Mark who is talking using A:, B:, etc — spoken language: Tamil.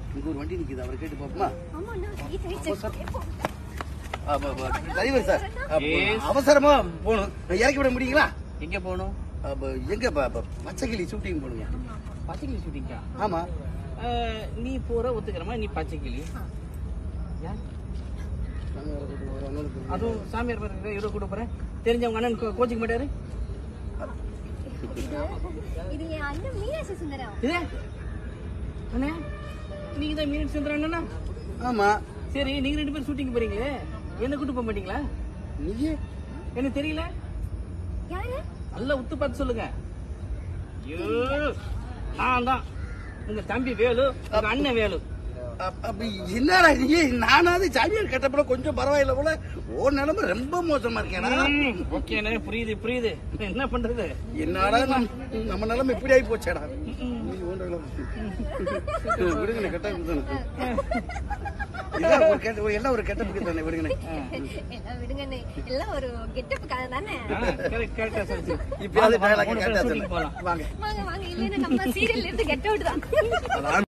A: இங்க ஒரு வண்டி நிக்குது அவரை கேட்டு பாப்போமா
B: ஆமா அண்ணா வெயிட் வெயிட்
A: டிரைவர் சார் அப்ப
C: Yes.
A: அவசரமா போகணும் இறக்கி விட முடியுங்களா
C: எங்க போகணும்
A: அப்ப எங்க ப- ப- பச்சைக்கிளி ஷூட்டிங் போகணுங்க
C: பச்சைக்கிளி ஷூட்டிங்கா
A: ஆமா
C: நீ போற ஒத்துக்கிறமா நீ பச்சைக்கிளி யார் அதுவும் சாமியார் பாருங்க இவரை கூட போறேன் தெரிஞ்சவங்க அண்ணன் கோ- கோச்சிக்க மாட்டாரு
B: இது என் அண்ணன் மீனாட்சி சுந்தரம்
C: இது அண்ணே நீங்க தான் மீன் சுந்தரம் அண்ணனா
A: ஆமா
C: சரி நீங்க ரெண்டு பேரும் ஷூட்டிங் போறீங்களே என்ன கூட்டு போக மாட்டீங்களா
A: நீயே
C: எனக்கு தெரியல
B: யாரு
C: நல்லா உத்து பார்த்து சொல்லுங்க ஐயோ நான் தான் உங்க தம்பி வேலு உங்க அண்ணன் வேலு
A: அப்ப- அப்ப என்னடா நீ நானாவது சாமியார் கேட்டப்பல கொஞ்சம் பரவாயில்ல போல ஓ நிலைமை ரொம்ப மோசமா இருக்கேனா
C: ஓகேண்ணே புரியுது புரியுது என்ன பண்றது
A: என்னடா நம்- நம்ம நிலைமை இப்படி ஆகி போச்சேடா நீ ஓண்ட விடுங்கண்ணே கெட்ட இதான் ஒரு கெட்ட ஒரு- எல்லாம் ஒரு கெட்ட புக்கு தானே விடுங்கண்ணே
B: எல்லாம் விடுங்கண்ணே எல்லாம் ஒரு கெட்டப்புக்காக தானே
C: கரெக்டா சொல்லிச்சு
A: இப்பயாவது
C: வாங்க,
A: dialogue
C: மூணு பேரும்
A: கேட்டா
C: shooting
A: சொல்லு.
C: போலாம்
A: வாங்க
B: வாங்க வாங்க இல்லைன்னா நம்ம சீரியல்ல இருந்து கெட்ட அவுட் தான்
A: அதான்